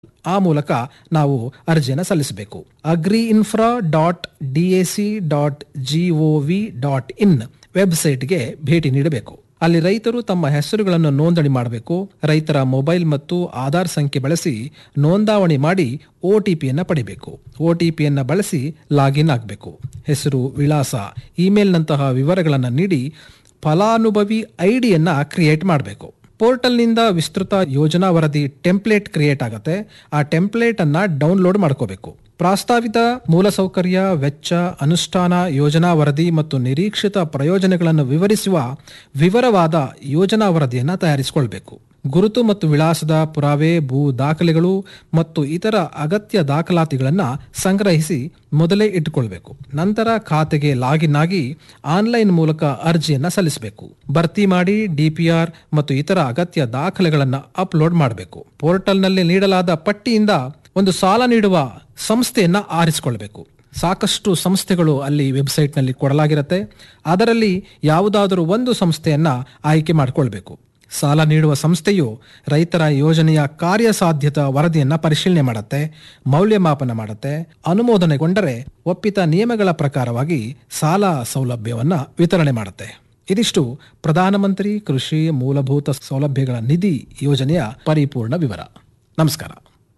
ಆ ಮೂಲಕ ನಾವು ಅರ್ಜಿಯನ್ನು ಸಲ್ಲಿಸಬೇಕು agri infra dot D A C dot G O V dot in ವೆಬ್ಸೈಟ್ಗೆ ಭೇಟಿ ನೀಡಬೇಕು ಅಲ್ಲಿ ರೈತರು ತಮ್ಮ ಹೆಸರುಗಳನ್ನು ನೋಂದಣಿ ಮಾಡಬೇಕು ರೈತರ ಮೊಬೈಲ್ ಮತ್ತು ಆಧಾರ್ ಸಂಖ್ಯೆ ಬಳಸಿ ನೋಂದಾವಣಿ ಮಾಡಿ ಒ ಟಿ ಪಿಯನ್ನು ಪಡಿಬೇಕು ಒ ಟಿ ಪಿಯನ್ನು ಬಳಸಿ ಲಾಗಿನ್ ಆಗಬೇಕು ಹೆಸರು ವಿಳಾಸ ಇಮೇಲ್ನಂತಹ ವಿವರಗಳನ್ನು ನೀಡಿ ಫಲಾನುಭವಿ ಐಡಿಯನ್ನು ಕ್ರಿಯೇಟ್ ಮಾಡಬೇಕು ಪೋರ್ಟಲ್ನಿಂದ ವಿಸ್ತೃತ ಯೋಜನಾ ವರದಿ ಟೆಂಪ್ಲೇಟ್ ಕ್ರಿಯೇಟ್ ಆಗುತ್ತೆ ಆ ಟೆಂಪ್ಲೇಟ್ ಅನ್ನ ಡೌನ್ಲೋಡ್ ಮಾಡ್ಕೋಬೇಕು ಪ್ರಾಸ್ತಾವಿತ ಮೂಲಸೌಕರ್ಯ ವೆಚ್ಚ ಅನುಷ್ಠಾನ ಯೋಜನಾ ವರದಿ ಮತ್ತು ನಿರೀಕ್ಷಿತ ಪ್ರಯೋಜನಗಳನ್ನು ವಿವರಿಸುವ ವಿವರವಾದ ಯೋಜನಾ ವರದಿಯನ್ನು ತಯಾರಿಸಿಕೊಳ್ಬೇಕು ಗುರುತು ಮತ್ತು ವಿಳಾಸದ ಪುರಾವೆ ಭೂ ದಾಖಲೆಗಳು ಮತ್ತು ಇತರ ಅಗತ್ಯ ದಾಖಲಾತಿಗಳನ್ನು ಸಂಗ್ರಹಿಸಿ ಮೊದಲೇ ಇಟ್ಟುಕೊಳ್ಬೇಕು ನಂತರ ಖಾತೆಗೆ ಲಾಗಿನ್ ಆಗಿ ಆನ್ಲೈನ್ ಮೂಲಕ ಅರ್ಜಿಯನ್ನು ಸಲ್ಲಿಸಬೇಕು ಭರ್ತಿ ಮಾಡಿ ಡಿಪಿಆರ್ ಮತ್ತು ಇತರ ಅಗತ್ಯ ದಾಖಲೆಗಳನ್ನು ಅಪ್ಲೋಡ್ ಮಾಡಬೇಕು ಪೋರ್ಟಲ್ನಲ್ಲಿ ನೀಡಲಾದ ಪಟ್ಟಿಯಿಂದ ಒಂದು ಸಾಲ ನೀಡುವ ಸಂಸ್ಥೆಯನ್ನ ಆರಿಸಿಕೊಳ್ಬೇಕು ಸಾಕಷ್ಟು ಸಂಸ್ಥೆಗಳು ಅಲ್ಲಿ ವೆಬ್ಸೈಟ್ನಲ್ಲಿ ಕೊಡಲಾಗಿರುತ್ತೆ ಅದರಲ್ಲಿ ಯಾವುದಾದರೂ ಒಂದು ಸಂಸ್ಥೆಯನ್ನ ಆಯ್ಕೆ ಮಾಡಿಕೊಳ್ಬೇಕು ಸಾಲ ನೀಡುವ ಸಂಸ್ಥೆಯು ರೈತರ ಯೋಜನೆಯ ಕಾರ್ಯಸಾಧ್ಯತಾ ವರದಿಯನ್ನ ಪರಿಶೀಲನೆ ಮಾಡುತ್ತೆ ಮೌಲ್ಯಮಾಪನ ಮಾಡುತ್ತೆ ಅನುಮೋದನೆಗೊಂಡರೆ ಒಪ್ಪಿತ ನಿಯಮಗಳ ಪ್ರಕಾರವಾಗಿ ಸಾಲ ಸೌಲಭ್ಯವನ್ನ ವಿತರಣೆ ಮಾಡುತ್ತೆ ಇದಿಷ್ಟು ಪ್ರಧಾನಮಂತ್ರಿ ಕೃಷಿ ಮೂಲಭೂತ ಸೌಲಭ್ಯಗಳ ನಿಧಿ ಯೋಜನೆಯ ಪರಿಪೂರ್ಣ ವಿವರ ನಮಸ್ಕಾರ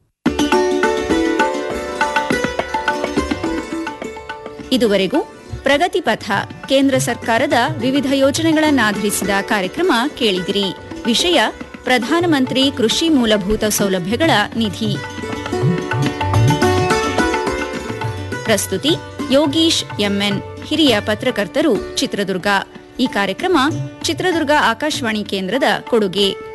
ಇದುವರೆಗೂ ಪ್ರಗತಿ ಪಥ ಕೇಂದ್ರ ಸರ್ಕಾರದ ವಿವಿಧ ಯೋಜನೆಗಳನ್ನಾಧರಿಸಿದ ಕಾರ್ಯಕ್ರಮ ಕೇಳಿದಿರಿ ವಿಷಯ ಪ್ರಧಾನಮಂತ್ರಿ ಕೃಷಿ ಮೂಲಭೂತ ಸೌಲಭ್ಯಗಳ ನಿಧಿ ಪ್ರಸ್ತುತಿ ಯೋಗೀಶ್ ಎಂಎನ್ ಹಿರಿಯ ಪತ್ರಕರ್ತರು ಚಿತ್ರದುರ್ಗ ಈ ಕಾರ್ಯಕ್ರಮ ಚಿತ್ರದುರ್ಗ ಆಕಾಶವಾಣಿ ಕೇಂದ್ರದ ಕೊಡುಗೆ